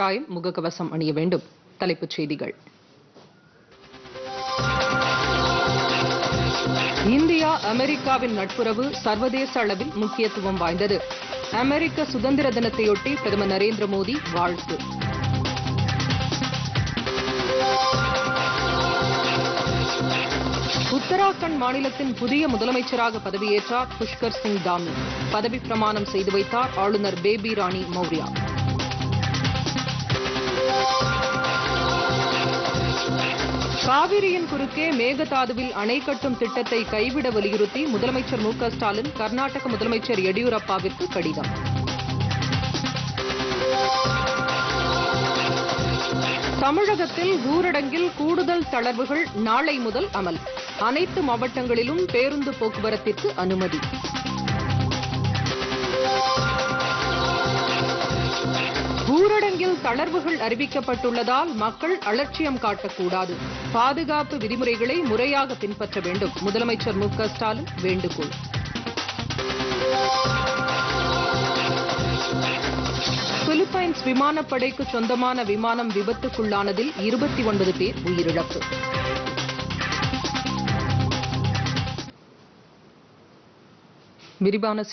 கட்டாயம் முகக்கவசம் அணிய வேண்டும் தலைப்புச் செய்திகள் இந்தியா அமெரிக்காவின் நட்புறவு சர்வதேச அளவில் முக்கியத்துவம் வாய்ந்தது அமெரிக்க சுதந்திர தினத்தையொட்டி பிரதமர் நரேந்திர மோடி வாழ்த்து உத்தராகண்ட் மாநிலத்தின் புதிய முதலமைச்சராக பதவியேற்றார் புஷ்கர் சிங் தாமி பதவி பிரமாணம் செய்து வைத்தார் ஆளுநர் பேபி ராணி மௌர்யா காவிரியின் குறுக்கே மேகதாதுவில் அணை கட்டும் திட்டத்தை கைவிட வலியுறுத்தி முதலமைச்சர் மு க ஸ்டாலின் கர்நாடக முதலமைச்சர் எடியூரப்பாவிற்கு கடிதம் தமிழகத்தில் ஊரடங்கில் கூடுதல் தளர்வுகள் நாளை முதல் அமல் அனைத்து மாவட்டங்களிலும் பேருந்து போக்குவரத்திற்கு அனுமதி ஊரடங்கில் தளர்வுகள் அறிவிக்கப்பட்டுள்ளதால் மக்கள் அலட்சியம் காட்டக்கூடாது பாதுகாப்பு விதிமுறைகளை முறையாக பின்பற்ற வேண்டும் முதலமைச்சர் மு க ஸ்டாலின் வேண்டுகோள் பிலிப்பைன்ஸ் விமானப்படைக்கு சொந்தமான விமானம் விபத்துக்குள்ளானதில் இருபத்தி ஒன்பது பேர் உயிரிழப்பு விரிவான